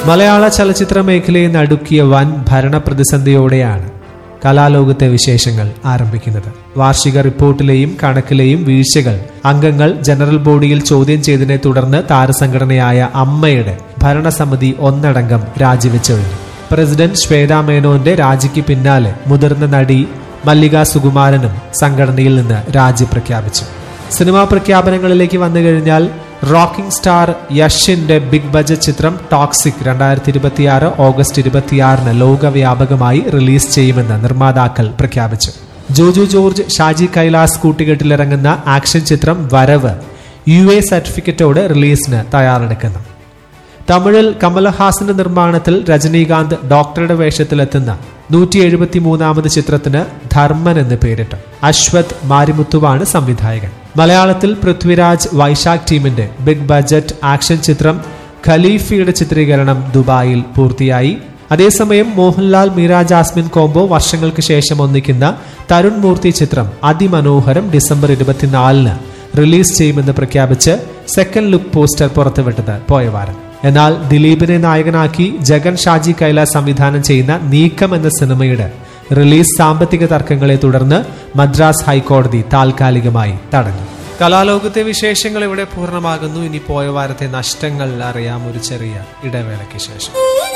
മലയാള ചലച്ചിത്ര മേഖലയെ നടുക്കിയ വൻ ഭരണ പ്രതിസന്ധിയോടെയാണ് കലാലോകത്തെ വിശേഷങ്ങൾ ആരംഭിക്കുന്നത് വാർഷിക റിപ്പോർട്ടിലെയും കണക്കിലെയും വീഴ്ചകൾ അംഗങ്ങൾ ജനറൽ ബോഡിയിൽ ചോദ്യം ചെയ്തതിനെ തുടർന്ന് താരസംഘടനയായ അമ്മയുടെ ഭരണസമിതി ഒന്നടങ്കം രാജിവെച്ചൊഴിഞ്ഞു പ്രസിഡന്റ് ശ്വേതാ മേനോന്റെ രാജിക്ക് പിന്നാലെ മുതിർന്ന നടി മല്ലിക സുകുമാരനും സംഘടനയിൽ നിന്ന് രാജി പ്രഖ്യാപിച്ചു സിനിമാ പ്രഖ്യാപനങ്ങളിലേക്ക് വന്നു കഴിഞ്ഞാൽ റോക്കിംഗ് സ്റ്റാർ യഷിന്റെ ബിഗ് ബജറ്റ് ചിത്രം ടോക്സിക് രണ്ടായിരത്തി ഇരുപത്തിയാറ് ഓഗസ്റ്റ് ഇരുപത്തിയാറിന് ലോകവ്യാപകമായി റിലീസ് ചെയ്യുമെന്ന് നിർമ്മാതാക്കൾ പ്രഖ്യാപിച്ചു ജോജു ജോർജ് ഷാജി കൈലാസ് കൂട്ടുകെട്ടിലിറങ്ങുന്ന ആക്ഷൻ ചിത്രം വരവ് യു എ സർട്ടിഫിക്കറ്റോട് റിലീസിന് തയ്യാറെടുക്കുന്നു തമിഴിൽ കമലഹാസന്റെ നിർമ്മാണത്തിൽ രജനീകാന്ത് ഡോക്ടറുടെ വേഷത്തിലെത്തുന്ന നൂറ്റി എഴുപത്തി മൂന്നാമത് ചിത്രത്തിന് ധർമ്മൻ എന്ന് പേരിട്ടു അശ്വത് മാരിമുത്തുവാണ് സംവിധായകൻ മലയാളത്തിൽ പൃഥ്വിരാജ് വൈശാഖ് ടീമിന്റെ ബിഗ് ബജറ്റ് ആക്ഷൻ ചിത്രം ഖലീഫയുടെ ചിത്രീകരണം ദുബായിൽ പൂർത്തിയായി അതേസമയം മോഹൻലാൽ മീര ജാസ്മിൻ കോംബോ വർഷങ്ങൾക്ക് ശേഷം ഒന്നിക്കുന്ന തരുൺ മൂർത്തി ചിത്രം അതിമനോഹരം ഡിസംബർ ഇരുപത്തിനാലിന് റിലീസ് ചെയ്യുമെന്ന് പ്രഖ്യാപിച്ച് സെക്കൻഡ് ലുക്ക് പോസ്റ്റർ പുറത്തുവിട്ടത് പോയ വാരം എന്നാൽ ദിലീപിനെ നായകനാക്കി ജഗൻ ഷാജി കൈലാസ് സംവിധാനം ചെയ്യുന്ന നീക്കം എന്ന സിനിമയുടെ റിലീസ് സാമ്പത്തിക തർക്കങ്ങളെ തുടർന്ന് മദ്രാസ് ഹൈക്കോടതി താൽക്കാലികമായി തടഞ്ഞു കലാലോകത്തെ വിശേഷങ്ങൾ ഇവിടെ പൂർണ്ണമാകുന്നു ഇനി പോയ വാരത്തെ നഷ്ടങ്ങൾ അറിയാം ഒരു ചെറിയ ഇടവേളയ്ക്ക് ശേഷം